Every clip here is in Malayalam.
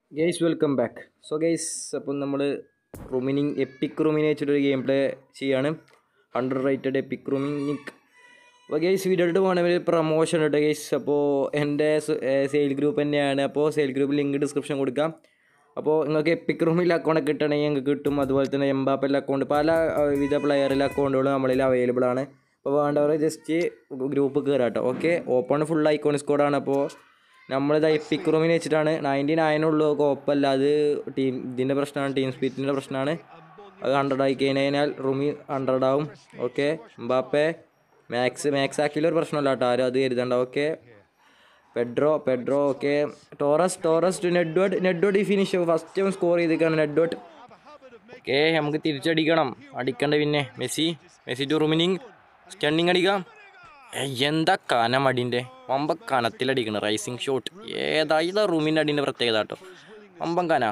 Guys welcome back so guys അപ്പം നമ്മൾ റുമിനിങ് എപ്പിക് റുമിനെ വെച്ചിട്ടൊരു ഗെയിം പ്ലേ ചെയ്യാണ് അണ്ടർ റേറ്റഡ് എപ്പിക് റുമിനിക് അപ്പോൾ ഗെയ്സ് വീഡിയോ ഇട്ട് പോകണമെങ്കിൽ പ്രൊമോഷൻ ഉണ്ട് ഗെയ്സ് അപ്പോൾ എൻ്റെ സെയിൽ ഗ്രൂപ്പ് തന്നെയാണ് അപ്പോൾ സെയിൽ ഗ്രൂപ്പ് ലിങ്ക് ഡിസ്ക്രിപ്ഷൻ കൊടുക്കാം അപ്പോൾ നിങ്ങൾക്ക് എപ്പിക് റൂമിൽ അക്കൗണ്ട് കിട്ടണമെങ്കിൽ നിങ്ങൾക്ക് കിട്ടും അതുപോലെ തന്നെ എംബാപ്പിൽ അക്കൗണ്ട് പല അഹ്, വിധ പ്ലെയറിലെ അക്കൗണ്ടുകൾ നമ്മളിൽ അവൈലബിൾ ആണ് അപ്പോൾ വേണ്ടവർ ജസ്റ്റ് ഗ്രൂപ്പ് കയറാം കേട്ടോ ഓക്കെ ഓപ്പൺ ഫുൾ ഐക്കോൺ സ്കോഡാണ് അപ്പോൾ നമ്മളിത് എപ്പിക് റൂമിന് വെച്ചിട്ടാണ് നയൻറ്റി നയനുള്ളൂ കുഴപ്പമില്ല അത് ടീം ഇതിൻ്റെ പ്രശ്നമാണ് ടീം സ്പീറ്റിൻ്റെ പ്രശ്നമാണ് അത് ഹൺഡ്രഡ് ആയി കഴിഞ്ഞാൽ റൂമി ഹൺഡ്രഡ് ആവും ഓക്കെ എംബാപ്പെ മാക്സ് മാക്സ് ആക്കിയുള്ള ഒരു പ്രശ്നമല്ല കേട്ടോ ആരും അത് കരുതണ്ട okay Pedro Pedro okay Torres Torres to Nedved Nedved ഈ ഫിനിഷ് ഫസ്റ്റ് സ്കോർ ചെയ്തേക്കാണ് നെഡ്വേർഡ് ഓക്കെ നമുക്ക് തിരിച്ചടിക്കണം അടിക്കണ്ട പിന്നെ Messi Messi to Rummenigge stunning അടിക്കാം ഏയ്, എന്താ കനം അടിൻ്റെ വമ്പ കനത്തിലടിക്കണം റൈസിങ് ഷോട്ട് ഏതാ ഇതാ റൂമിൻ്റെ അടിൻ്റെ പ്രത്യേകത കേട്ടോ വമ്പം കന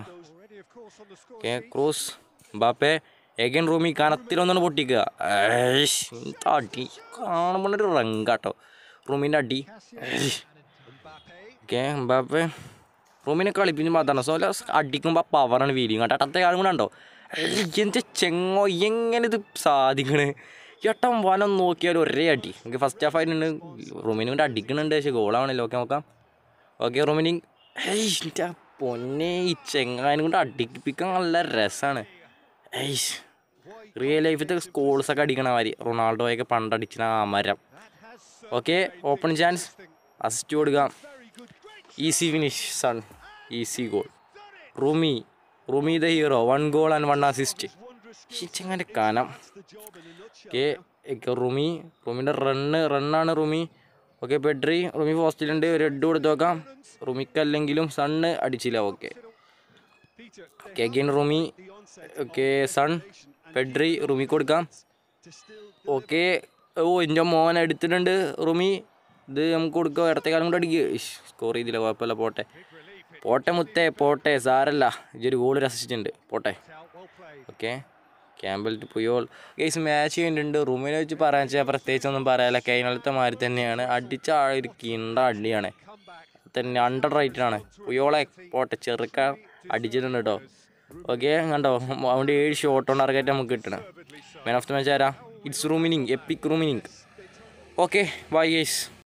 ഓക്കെ ക്രൂസ് ബാപ്പേ എഗൻ റൂമി കനത്തിലൊന്നാണ് പൊട്ടിക്കുക ഏയ്ഷ്, എന്താ അടി കാണുമ്പോൾ ഒരു റങ്കാട്ടോ റൂമിൻ്റെ അടി ഏയ്ഷ്. ഓക്കെ ബാപ്പേ റൂമിനെ കളിപ്പിക്കുമ്പോൾ അതാണ് സോ അടിക്കുമ്പോൾ പവറാണ് ഫീലിങ് കേട്ടോ അട്ടത്തെ കാര്യം കൂടെ ഉണ്ടോ എൻ്റെ ചെങ്ങോ എങ്ങനെ ഇത് സാധിക്കണ് ഏട്ടൻ വലം നോക്കിയാൽ ഒരേ അടി എനിക്ക് ഫസ്റ്റ് ഹാഫ് ആയിട്ടുണ്ട് റൂമിനും കൊണ്ട് അടിക്കണുണ്ട് പക്ഷേ ഗോളാവണല്ലോ ഓക്കെ നോക്കാം ഓക്കെ റൂമിനി ഏയ് എൻ്റെ പൊന്നെ ഈ ചെങ്ങാനും കൊണ്ട് അടിപ്പിക്കാൻ നല്ല രസമാണ് ഏയ്ഷ് റിയൽ ലൈഫിലത്തെ സ്കോൾസൊക്കെ അടിക്കണ മാതിരി റൊണാൾഡോയൊക്കെ പണ്ടടിച്ചിന ആ മരം ഓക്കെ ഓപ്പൺ ചാൻസ് അസിസ്റ്റ് കൊടുക്കാം easy finish Son easy goal Rummy Rummy the hero one goal and one assist ചെങ്ങനെ കാനം ഓക്കെ റുമി റുമിൻ്റെ റണ്ണ് റണ്ണാണ് റുമി ഓക്കെ പെഡ്രി റുമി പോസ്റ്റിലുണ്ട് ഒരു ഹെഡ് കൊടുത്ത് നോക്കാം റുമിക്കല്ലെങ്കിലും സണ്ണ് അടിച്ചില്ല okay okay again Rummy okay Son Pedri Rummy കൊടുക്കാം ഓക്കെ ഓ എൻ്റെ മോൻ എടുത്തിട്ടുണ്ട് റുമി ഇത് നമുക്ക് കൊടുക്കുക ഇടത്തെ കാലം കൂടെ അടിക്കുക സ്കോർ ചെയ്തില്ല കുഴപ്പമില്ല പോട്ടെ പോട്ടെ മുത്തേ പോട്ടെ സാരല്ല ഇതൊരു ഗോൾ രസിച്ചിട്ടുണ്ട് പോട്ടെ okay Campbell to Puyol guys match കഴിഞ്ഞിട്ടുണ്ട് റൂമിനെ വെച്ച് പറയാൻ വെച്ചാൽ പ്രത്യേകിച്ചൊന്നും പറയാനില്ല കഴിഞ്ഞത്തെ മാതിരി തന്നെയാണ് അടിച്ച ആ ഒരു കിണ്ട അടിയാണ് തന്നെ അണ്ടർ റൈറ്റ് ആണ് പുയോളെ പോട്ടെ ചെറുക്ക അടിച്ചിട്ടുണ്ട് കേട്ടോ ഓക്കെ കണ്ടോ അതുകൊണ്ട് ഏഴ് ഷോട്ട് ഓൺ ടാർഗറ്റ് നമുക്ക് കിട്ടണം മാൻ ഓഫ് ദ മാച്ച് ആരാ it's Rummenigge epic Rummenigge okay bye guys